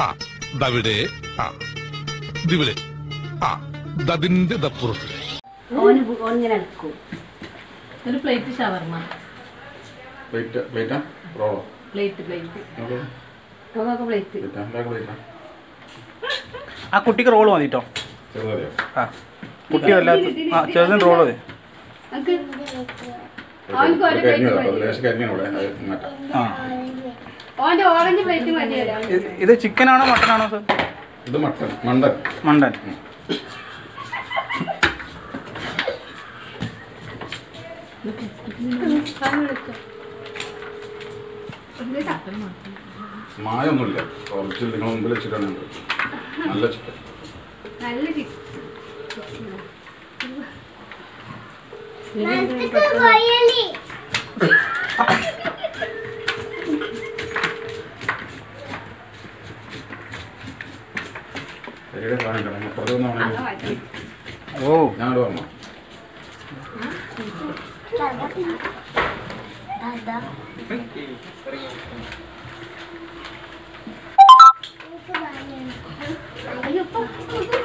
ആ ദവിടെ ആ ദിവിടെ ആ ദതിന്റെ ദപ്പുറത്ത് ഓന് ബു- ഓനിങ്ങനെ എടുക്കും ഒരു പ്ലേറ്റ് ഷവർമ പ്ലേറ്റ് പ്ലേറ്റാ റോളോ പ്ലേറ്റ് പ്ലേറ്റ് ഓക്കെ നമുക്ക് പ്ലേറ്റ് പ്ലേറ്റാ ബാക്ക് പ്ലേറ്റാ ആ കുട്ടിക്ക് റോള് മതി കേട്ടോ ചെറുതറിയോ ആ കുട്ടി വല്ലാത്ത ആ ചെറുതിന് റോള് മതി നമുക്ക് അവനക്ക് ഒരു കരിഞ്ഞു plate കേട്ടോ മതി. ലേശം കരിഞ്ഞാണ് ഇവിടെ അത് മാറ്റാം ആ ഓന്റെ ഓറഞ്ച് പ്ലേറ്റ് മതിയല്ലോ ഇത് ഇത് ചിക്കനാണോ മട്ടനാണോ സർ ഇത് മട്ടൻ മണ്ടൻ മണ്ടൻ മായൊന്നുമില്ല കുറച്ച് നിങ്ങൾ മുമ്പിൽ വെച്ചിട്ടാണ് ഞങ്ങൾ നല്ല ചിക്കൻ നല്ല ചിക്കൻ ശരിയുടെ സാധനം കിടന്നു അപ്പുറത്ത് നിന്നാണെങ്കിൽ ഓ ഞാനോട് പറഞ്ഞു അയ്യോ